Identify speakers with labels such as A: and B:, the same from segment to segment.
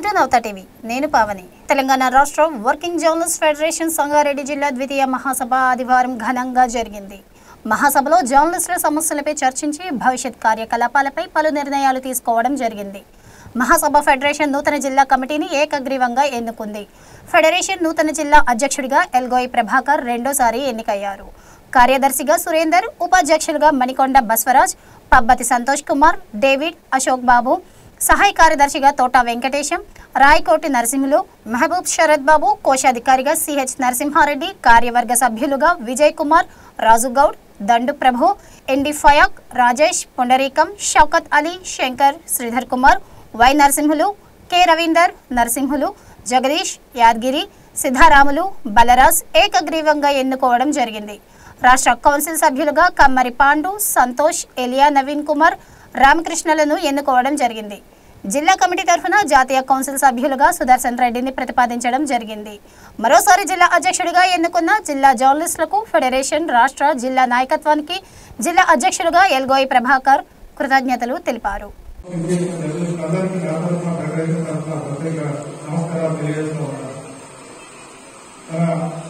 A: to Navata TV నేను పావని తెలంగాణ రాష్ట్ర working journalist federation Sangareddy జిల్లా ద్వితీయ మహాసభ ఆదివారం ఘనంగా జరిగింది మహాసభలో జర్నలిస్టుల సమస్యలపై చర్చించి భవిష్యత్ కార్యకలాపాలపై పలు నిర్ణయాలు తీసుకోవడం జరిగింది మహాసభ ఫెడరేషన్ నూతన జిల్లా కమిటీని ఏకగ్రీవంగా ఎన్నుకుంది ఫెడరేషన్ నూతన జిల్లా అధ్యక్షుడిగా ఎల్గోయ్ ప్రభాకర్ రెండోసారి ఎన్నికయ్యారు కార్యదర్శిగా సురేందర్ ఉపాధ్యక్షులుగా మణికొండ బస్వరాజ్ పబ్బతి సంతోష్ కుమార్ డేవిడ్ అశోక్ బాబు సహాయ కార్యదర్శిగా తోట వెంకటేశం రాయకోటి నరసింహులు మహబూబ్ శరత్ బాబు కోశాధికారిగా సిహెచ్ నరసింహారెడ్డి కార్యవర్గ సభ్యులుగా Vijay Kumar Raju Goud Dandu Prabhu ND Fayaq Rajesh Pundarikam Shoukat Ali Shankar Sridhar Kumar Y Narasimhulu K Ravinder Narasimhulu Jagadish Yadgiri Siddaramulu Balraj ఏకగ్రీవంగా ఎన్నుకోవడం జరిగింది రాష్ట్ర కౌన్సిల్ సభ్యులుగా కమ్మరి పాండు సంతోష్ ఎలియా నవీన్ కుమార్ రామకృష్ణలను ఎన్నుకోవడం జరిగింది జిల్లా కమిటీ తరఫున జాతీయ కౌన్సిల్ సభ్యులుగా సుదర్శన్ రెడ్డిని ప్రతిపాదించడం జరిగింది మరోసారి జిల్లా అధ్యక్షుడిగా ఎన్నుకున్న జిల్లా జర్నలిస్టులకు ఫెడరేషన్ రాష్ట్ర జిల్లా నాయకత్వానికి జిల్లా అధ్యక్షులుగా ఎల్గోయ్ ప్రభాకర్ కృతజ్ఞతలు తెలిపారు
B: అందరికీ నా తరఫున ఫెడరేషన్ తరఫున ప్రత్యేక నమస్కారాలు తెలియజేస్తూ ఉన్నాను మన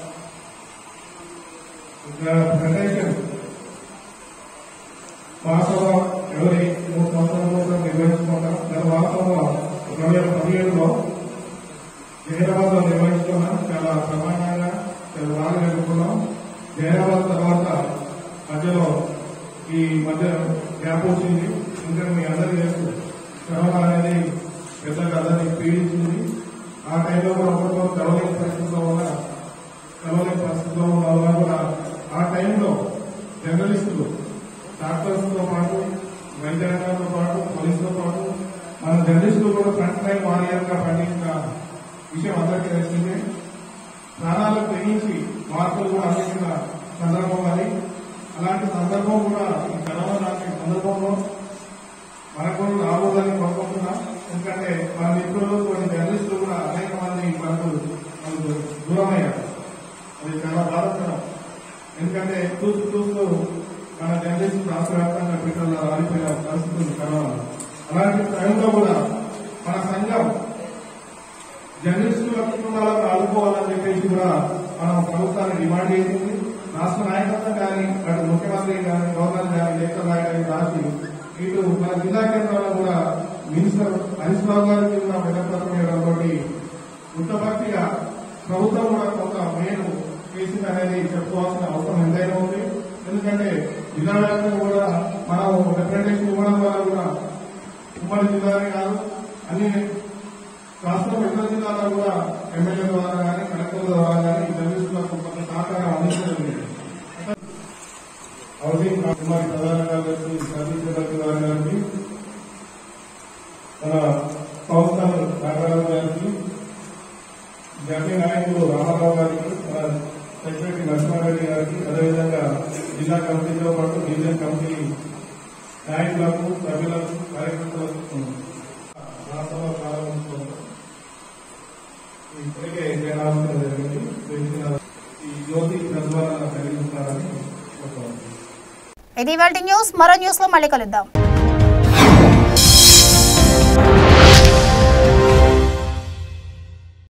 B: ఇక్కడ ఫెడరేషన్ మహాసభ ఎవరి మూడు సంవత్సరాల కోసం నిర్వహించుకుంటాం గత మహాసభ రెండు వేల పదిహేడులో హైదరాబాద్ లో నిర్వహించుకున్నాం చాలా ప్రమాణంగా చాలా బాగా జరుపుకున్నాం హైదరాబాద్ తర్వాత మధ్యలో ఈ మధ్య గ్యాప్ వచ్చింది ఇంకా మీ అందరికీ తెలుసు కరోనా అనేది పెద్దగా అందరినీ పీడించింది ఆ టైంలో కూడా ఒకరితో కలవలేని పరిస్థితిలో ఉన్న కలవలేని పరిస్థితిలో ఉన్న వాళ్ళు కూడా ఆ టైంలో జర్నలిస్టులు డాక్టర్స్ తో పాటు వైద్యాలయాలతో పాటు పోలీసుతో పాటు మన జర్నలిస్టులు కూడా ఫ్రంట్ లైన్ వారియర్గా పండించిన విషయం అందరికీ తెలిసిందే ప్రాణాలకు తెగించి మార్పులు కూడా అందించిన సందర్భం అది అలాంటి సందర్భం కూడా ఈ కరోనా లాంటి సందర్భంలో మనకు రాబోదని కోరుకుంటున్నాం ఎందుకంటే మన మిత్రులు కొన్ని జర్నలిస్టులు కూడా అనేక మంది మనకు మనకు దూరమయ్యారు అది చాలా బాధాకరం ఎందుకంటే చూస్తూ చూస్తూ మన జర్నలిస్టులు రాష్ట్ర వ్యాప్తంగా పీఠంలో రాలిపోయిన పరిస్థితి ఉంది కరోనా అలాంటి టైంలో కూడా మన సంఘం జర్నలిస్టుల కుటుంబాలను ఆదుకోవాలని చెప్పేసి కూడా మనం ప్రభుత్వాన్ని డిమాండ్ చేసింది రాష్ట్ర నాయకత్వం కానీ అటు ముఖ్యమంత్రి కానీ గవర్నర్ కానీ లేఖలు రాయడానికి రాసి ఇటు మన జిల్లా కేంద్రంలో కూడా మినిస్టర్ హరీష్ రావు గారికి కూడా వినపత్రం ఇవ్వడంతో ఉత్తపత్తిగా ప్రభుత్వం కూడా కొంత మేలు చేసింది అనేది చెప్పుకోవాల్సిన అవసరం ఎంతైనా ఉంది ఎందుకంటే జిల్లా వ్యాప్తంగా కూడా మనం రిప్రజెంటేషన్ ఇవ్వడం వల్ల కూడా ఉమ్మడి జిల్లానే కాదు అన్ని రాష్ట్రం ఇతర జిల్లాలో కూడా ఎమ్మెల్యే ద్వారా కానీ కలెక్టర్ల ద్వారా కానీ జర్నలిస్టులకు కొంత సహకారం అందించడం హౌసింగ్ కుమారి ప్రధాన కార్యదర్శి సతీష్ రెడ్డి గారి గారికి మన కౌన్సిలర్ నాగరాజు గారికి జాతీయ నాయకులు రామారావు గారికి మన సెక్రటరీ నరసింహారెడ్డి గారికి అదేవిధంగా జిల్లా కమిటీతో పాటు డివిజన్ కమిటీ నాయకులకు సభ్యులకు కార్యకర్తలకు మహాసభ ప్రారంభించుకుంటాం ఇప్పటికే జనాభా జరిగింది తెలిసిన ఈ జ్యోతి ప్రజ్వలన కలిగిస్తున్నారని చెప్పవచ్చు
A: ఇది వాళ్ళ న్యూస్ మరో న్యూస్ లో మళ్ళీ కలుద్దాం